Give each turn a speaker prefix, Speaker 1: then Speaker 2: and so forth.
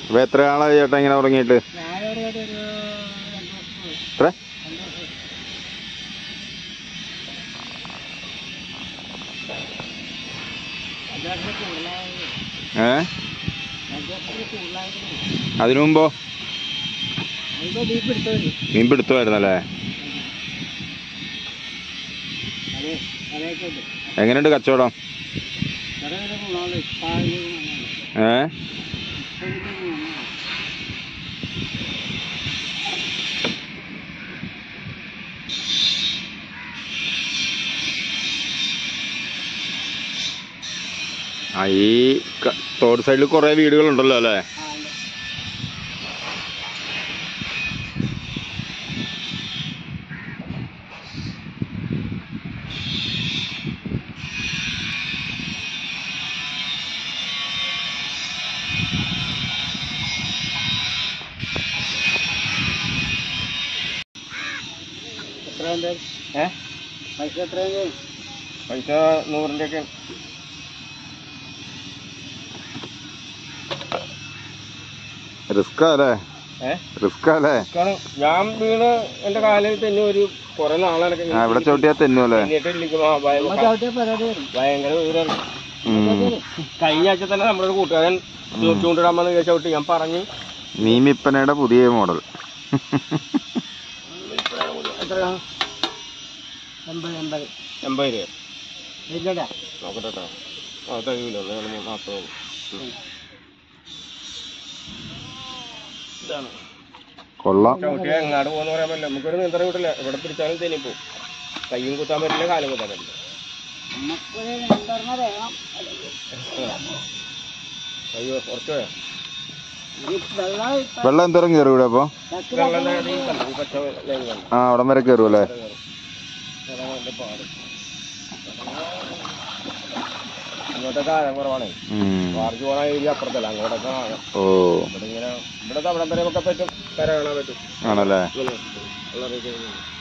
Speaker 1: അപ്പൊ എത്ര ആളായി ചേട്ടാ ഇങ്ങനെ തുടങ്ങിയിട്ട്
Speaker 2: ഞാനൊരു ഒരു രണ്ട് വർഷം പോയി.
Speaker 1: എത്ര
Speaker 2: രണ്ട് വർഷം അഞ്ച് വർഷം കൂടുതലായി
Speaker 1: ഏ
Speaker 2: അഞ്ച് വർഷത്തിൽ കൂടുതലായിട്ട്
Speaker 1: അതിനു മുമ്പോ
Speaker 2: അതിപ്പോ ബീഫ് എടുത്തോണ്ട്
Speaker 1: മീൻ പിടുത്തമായിരുന്നല്ലേ
Speaker 2: അതെ അതൊക്കെ ഉണ്ട്
Speaker 1: എങ്ങനെയുണ്ട് കച്ചവടം
Speaker 2: വേറെ ഒരു ഗുണമുണ്ട് ഇപ്പാതിന്റെ ഗുണമാണ്
Speaker 1: ഏ
Speaker 2: ഇപ്പതിന്റെ ഗുണമാണ്
Speaker 1: ആ ഈ ക- തോട് സൈഡിൽ കുറെ വീടുകളുണ്ടല്ലോ അല്ലേ
Speaker 2: ആ ഉണ്ട് എത്രയുണ്ട്
Speaker 1: ഏ
Speaker 2: പൈസ എത്രയുണ്ട്
Speaker 1: പൈസ നൂറിൻ്റെ ഒക്കെ റിസ്ക് അല്ലേ
Speaker 3: ഏ?
Speaker 1: റിസ്ക് അല്ലേ
Speaker 3: കാരണം ഞാൻ വീണ് എന്റെ കാലിൽ തന്നെ ഒരു കുറെ നാളെ
Speaker 1: ആ ഇവിടെ ചവിട്ടിയാ തെന്നു അല്ലേ
Speaker 2: നമ്മൾ ചവിട്ടിയ പരിപാടി വരും
Speaker 3: ഭയങ്കര ദൂരം
Speaker 1: ഉം.
Speaker 3: കഴിഞ്ഞ ആഴ്ച തന്നെ നമ്മുടെ ഒരു കൂട്ടുകാരൻ ചൂണ്ടിടാൻ വന്ന് ചവിട്ടി ഞാൻ പറഞ്ഞു
Speaker 1: മീൻ വിൽപ്പനയുടെ പുതിയ മോഡൽ
Speaker 3: എത്രയാ
Speaker 2: എൺപത് എൺപത്
Speaker 3: എൺപത് രൂപ
Speaker 2: ഇല്ലടാ
Speaker 3: നോക്കട്ടെ കേട്ടോ ആ കഴിയില്ല നാൽപ്പത് ഇതാണ്
Speaker 1: കൊള്ളാം
Speaker 3: ചവിട്ടിയ എങ്ങാട് പോകുന്ന പറയാൻ പറ്റില്ല നമുക്കൊരു നിയന്ത്രണം കിട്ടില്ല ഇവിടെ പിടിച്ചാലും തെന്നിപ്പോ കയ്യും കുത്താൻ പറ്റില്ല കാലും കുത്താൻ പറ്റില്ല
Speaker 2: നമുക്കൊരു നിയന്ത്രണം വേണം
Speaker 3: അയ്യോ കുറച്ച് പോയാ
Speaker 2: ഈ വെള്ളം ഇപ്പൊ
Speaker 1: വെള്ളം എന്തോരം കയറും ഇവിടെ അപ്പൊ
Speaker 3: വെള്ളം നേടി കണ്ടു ഈ പച്ച ലൈൻ കണ്ടു
Speaker 1: ആ അവിടം വരെ കയറും അല്ലേ
Speaker 3: അതാണ് എൻ്റെ പാട് ഇങ്ങോട്ടൊക്കെ ആഴം കുറവാണ്
Speaker 1: ഉം.
Speaker 3: മാർച്ച് പോണ ഏരിയ അപ്പുറത്തല്ല അങ്ങോട്ടൊക്കെ ആഴം
Speaker 1: ഓ
Speaker 3: ഇവിടെ ഇങ്ങനെ ഇവിടെ അവിടം വരെ ഒക്കെ പറ്റും കര കാണാൻ പറ്റും
Speaker 1: ആണല്ലേ
Speaker 3: ഇങ്ങനെ ഉള്ള രീതിയിൽ